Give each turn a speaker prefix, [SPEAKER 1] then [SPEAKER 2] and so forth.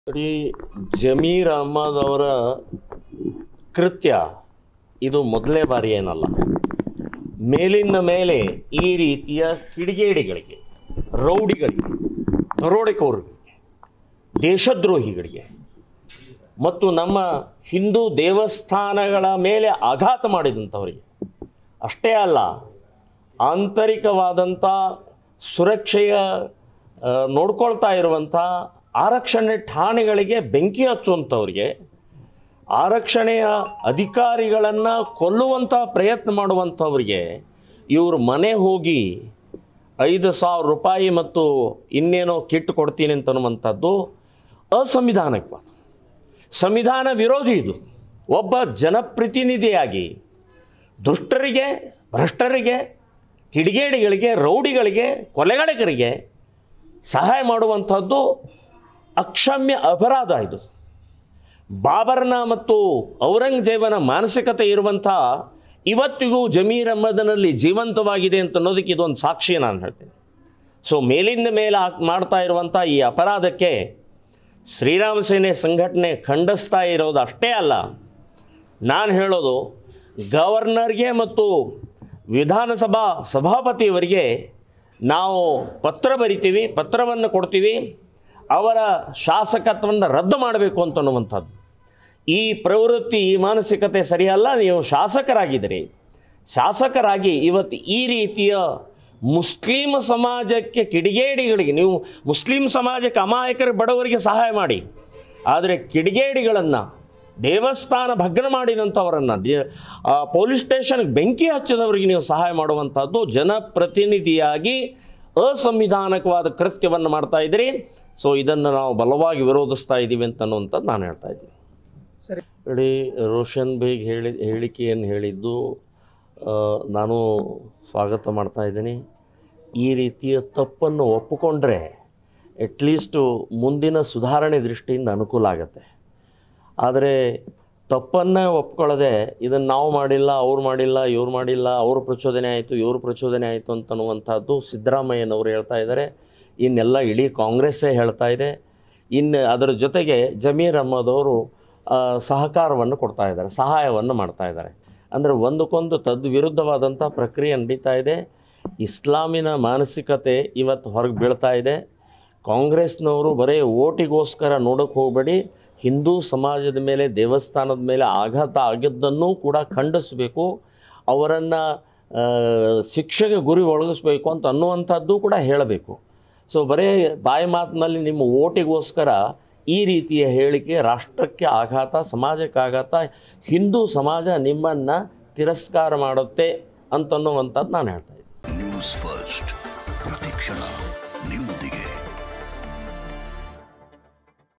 [SPEAKER 1] ನೋಡಿ ಜಮೀರ್ ಅಹ್ಮದ್ ಅವರ ಕೃತ್ಯ ಇದು ಮೊದಲೇ ಬಾರಿ ಏನಲ್ಲ ಮೇಲಿನ ಮೇಲೆ ಈ ರೀತಿಯ ಕಿಡಿಗೇಡಿಗಳಿಗೆ ರೌಡಿಗಳಿಗೆ ದರೋಡೆಕೋರರಿಗೆ ದೇಶದ್ರೋಹಿಗಳಿಗೆ ಮತ್ತು ನಮ್ಮ ಹಿಂದೂ ದೇವಸ್ಥಾನಗಳ ಮೇಲೆ ಆಘಾತ ಮಾಡಿದಂಥವರಿಗೆ ಅಷ್ಟೇ ಅಲ್ಲ ಆಂತರಿಕವಾದಂಥ ಸುರಕ್ಷೆಯ ಆ, ನೋಡ್ಕೊಳ್ತಾ ಇರುವಂಥ ಆರಕ್ಷಣೆ ಠಾಣೆಗಳಿಗೆ ಬೆಂಕಿ ಹಚ್ಚುವಂಥವ್ರಿಗೆ ಆರಕ್ಷಣೆಯ ಅಧಿಕಾರಿಗಳನ್ನು ಕೊಲ್ಲುವಂಥ ಪ್ರಯತ್ನ ಮಾಡುವಂಥವ್ರಿಗೆ ಇವ್ರ ಮನೆ ಹೋಗಿ ಐದು ಸಾವಿರ ರೂಪಾಯಿ ಮತ್ತು ಇನ್ನೇನೋ ಕಿಟ್ ಕೊಡ್ತೀನಿ ಅಂತನ್ನುವಂಥದ್ದು ಅಸಂವಿಧಾನಿಕವಾದ ಸಂವಿಧಾನ ವಿರೋಧಿ ಇದು ಒಬ್ಬ ಜನಪ್ರತಿನಿಧಿಯಾಗಿ ದುಷ್ಟರಿಗೆ ಭ್ರಷ್ಟರಿಗೆ ಕಿಡಿಗೇಡಿಗಳಿಗೆ ರೌಡಿಗಳಿಗೆ ಕೊಲೆಗಳಿಗರಿಗೆ ಸಹಾಯ ಮಾಡುವಂಥದ್ದು ಅಕ್ಷಮ್ಯ ಅಪರಾಧ ಇದು ಬಾಬರ್ನ ಮತ್ತು ಔರಂಗಜೇಬನ ಮಾನಸಿಕತೆ ಇರುವಂಥ ಇವತ್ತಿಗೂ ಜಮೀರ್ ಅಹ್ಮದನಲ್ಲಿ ಜೀವಂತವಾಗಿದೆ ಅಂತ ಅನ್ನೋದಕ್ಕೆ ಇದೊಂದು ಸಾಕ್ಷಿ ನಾನು ಹೇಳ್ತೇನೆ ಸೊ ಮೇಲಿಂದ ಮೇಲೆ ಹಾಕ್- ಮಾಡ್ತಾ ಇರುವಂಥ ಈ ಅಪರಾಧಕ್ಕೆ ಶ್ರೀರಾಮ ಸೇನೆ ಸಂಘಟನೆ ಖಂಡಿಸ್ತಾ ಇರೋದು ಅಷ್ಟೇ ಅಲ್ಲ ನಾನು ಹೇಳೋದು ಗವರ್ನರ್ಗೆ ಮತ್ತು ವಿಧಾನಸಭಾ ಸಭಾಪತಿಯವರಿಗೆ ನಾವು ಪತ್ರ ಬರಿತೀವಿ ಪತ್ರವನ್ನು ಕೊಡ್ತೀವಿ ಅವರ ಶಾಸಕತ್ವವನ್ನು ರದ್ದು ಮಾಡಬೇಕು ಅಂತನ್ನುವಂಥದ್ದು ಈ ಪ್ರವೃತ್ತಿ ಈ ಮಾನಸಿಕತೆ ಸರಿಯಲ್ಲ ನೀವು ಶಾಸಕರಾಗಿದ್ದೀರಿ ಶಾಸಕರಾಗಿ ಇವತ್ತು ಈ ರೀತಿಯ ಮುಸ್ಲಿಂ ಸಮಾಜಕ್ಕೆ ಕಿಡಿಗೇಡಿಗಳಿಗೆ ನೀವು ಮುಸ್ಲಿಂ ಸಮಾಜಕ್ಕೆ ಅಮಾಯಕರ ಬಡವರಿಗೆ ಸಹಾಯ ಮಾಡಿ ಆದರೆ ಕಿಡಿಗೇಡಿಗಳನ್ನು ದೇವಸ್ಥಾನ ಭಗ್ನ ಮಾಡಿದಂಥವರನ್ನು ದೇ- ಆ, ಪೊಲೀಸ್ ಸ್ಟೇಷನ್ಗೆ ಬೆಂಕಿ ಹಚ್ಚಿದವರಿಗೆ ನೀವು ಸಹಾಯ ಮಾಡುವಂಥದ್ದು ಜನಪ್ರತಿನಿಧಿಯಾಗಿ ಅಸಂವಿಧಾನಿಕವಾದ ಕೃತ್ಯವನ್ನು ಮಾಡ್ತಾ ಇದ್ದೀರಿ ಸೊ ಇದನ್ನು ನಾವು ಬಲವಾಗಿ ವಿರೋಧಿಸ್ತಾ ಇದ್ದೀವಿ ಅಂತ ಅನ್ನುವಂಥದ್ದು ನಾನು ಹೇಳ್ತಾ ಇದ್ದೀನಿ
[SPEAKER 2] ಸರಿ
[SPEAKER 1] ನೋಡಿ ರೋಷನ್ ಬೇಗ್ ಹೇಳಿ ಹೇಳಿಕೆಯನ್ನು ಹೇಳಿದ್ದು ಆ, ನಾನು ಸ್ವಾಗತ ಮಾಡ್ತಾ ಇದ್ದೀನಿ ಈ ರೀತಿಯ ತಪ್ಪನ್ನು ಒಪ್ಪಿಕೊಂಡ್ರೆ ಅಟ್ಲೀಸ್ಟು ಮುಂದಿನ ಸುಧಾರಣೆ ದೃಷ್ಟಿಯಿಂದ ಅನುಕೂಲ ಆಗುತ್ತೆ ಆದರೆ ತಪ್ಪನ್ನೇ ಒಪ್ಕೊಳ್ಳದೆ ಇದನ್ನು ನಾವು ಮಾಡಿಲ್ಲ ಅವ್ರು ಮಾಡಿಲ್ಲ ಇವ್ರು ಮಾಡಿಲ್ಲ ಅವ್ರ ಪ್ರಚೋದನೆ ಆಯಿತು ಇವ್ರ ಪ್ರಚೋದನೆ ಆಯಿತು ಅಂತನ್ನುವಂಥದ್ದು ಸಿದ್ದರಾಮಯ್ಯನವರು ಹೇಳ್ತಾ ಇದ್ದಾರೆ ಇನ್ನೆಲ್ಲ ಇಡೀ ಕಾಂಗ್ರೆಸ್ಸೇ ಹೇಳ್ತಾ ಇದೆ ಇನ್ನು ಅದರ ಜೊತೆಗೆ ಜಮೀರ್ ಅಹ್ಮದ್ ಅವರು ಆ, ಸಹಕಾರವನ್ನು ಕೊಡ್ತಾ ಇದ್ದಾರೆ ಸಹಾಯವನ್ನು ಮಾಡ್ತಾ ಇದ್ದಾರೆ ಅಂದರೆ ಒಂದಕ್ಕೊಂದು ತದ್ವಿರುದ್ಧವಾದಂಥ ಪ್ರಕ್ರಿಯೆ ನಡೀತಾ ಇದೆ ಇಸ್ಲಾಮಿನ ಮಾನಸಿಕತೆ ಇವತ್ತು ಹೊರಗೆ ಬೀಳ್ತಾ ಇದೆ ಕಾಂಗ್ರೆಸ್ನವರು ಬರೀ ಓಟಿಗೋಸ್ಕರ ನೋಡೋಕ್ಕೆ ಹೋಗಬೇಡಿ ಹಿಂದೂ ಸಮಾಜದ ಮೇಲೆ ದೇವಸ್ಥಾನದ ಮೇಲೆ ಆಘಾತ ಆಗಿದ್ದನ್ನು ಕೂಡ ಖಂಡಿಸಬೇಕು ಅವರನ್ನು ಶಿಕ್ಷೆಗೆ ಗುರಿ ಒಳಗಿಸ್ಬೇಕು ಅಂತ ಅನ್ನುವಂಥದ್ದು ಕೂಡ ಹೇಳಬೇಕು ಸೊ ಬರೀ ಬಾಯಿ ಮಾತಿನಲ್ಲಿ ನಿಮ್ಮ ಓಟಿಗೋಸ್ಕರ ಈ ರೀತಿಯ ಹೇಳಿಕೆ ರಾಷ್ಟ್ರಕ್ಕೆ ಆಘಾತ ಸಮಾಜಕ್ಕೆ ಆಘಾತ ಹಿಂದೂ ಸಮಾಜ ನಿಮ್ಮನ್ನು ತಿರಸ್ಕಾರ ಮಾಡುತ್ತೆ ಅಂತನ್ನುವಂಥದ್ದು ನಾನು ಹೇಳ್ತಾ ಇದ್ದೀನಿ
[SPEAKER 3] ನ್ಯೂಸ್ ಫಸ್ಟ್ ಪ್ರತಿಕ್ಷಣ ನಿಮ್ಮೊಂದಿಗೆ